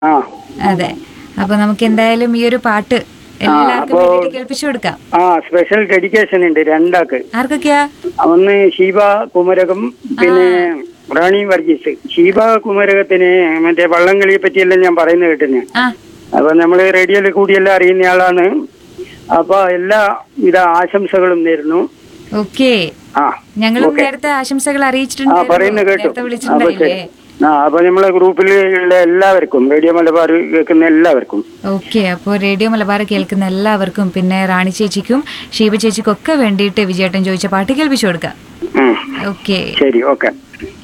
ആ അതെ അപ്പൊ നമുക്ക് എന്തായാലും ഈ ഒരു പാട്ട് എല്ലാവർക്കും അപ്പോ- വേണ്ടിയിട്ട് കേൾപ്പിച്ചു കൊടുക്കാം ആ സ്പെഷ്യൽ ഡെഡിക്കേഷൻ ഉണ്ട് രണ്ടാക്ക് ആർക്കൊക്കെയാ ഒന്ന് ഷീബ കുമരകം പിന്നെ റാണി വർഗീസ് ഷീബ കുമരകത്തിന് മറ്റേ വള്ളംകളിയെ പറ്റിയെല്ലാം ഞാൻ പറയുന്നത് കേട്ടിന് ആ അപ്പൊ നമ്മള് റേഡിയോയിൽ കൂടിയെല്ലാം അറിയുന്ന ആളാണ് അപ്പൊ എല്ലാ വിധ ആശംസകളും നേരുന്നു ഓക്കെ ആ ഞങ്ങളും ഓക്കെ. നേരത്തെ ആശംസകൾ ആ അറിയിച്ചിട്ടുണ്ടായിരുന്നു പറയുന്നത് കേട്ടു നേരത്തെ അപ്പൊ വിളിച്ചിട്ടുണ്ടായില്ലേ ശരി ആ അപ്പൊ നമ്മളെ ഗ്രൂപ്പിൽ ഉള്ള എല്ലാവർക്കും റേഡിയോ മലബാർ കേൾക്കുന്ന എല്ലാവർക്കും ഓക്കെ അപ്പോൾ റേഡിയോ മലബാർ കേൾക്കുന്ന എല്ലാവർക്കും പിന്നെ റാണി ചേച്ചിക്കും ഷീബ ചേച്ചിക്കും ഒക്കെ വേണ്ടിയിട്ട് വിജയേട്ടൻ ചോദിച്ച പാട്ട് കേൾപ്പിച്ചു കൊടുക്കാം ഉം. ഓക്കെ ശരി ഓക്കെ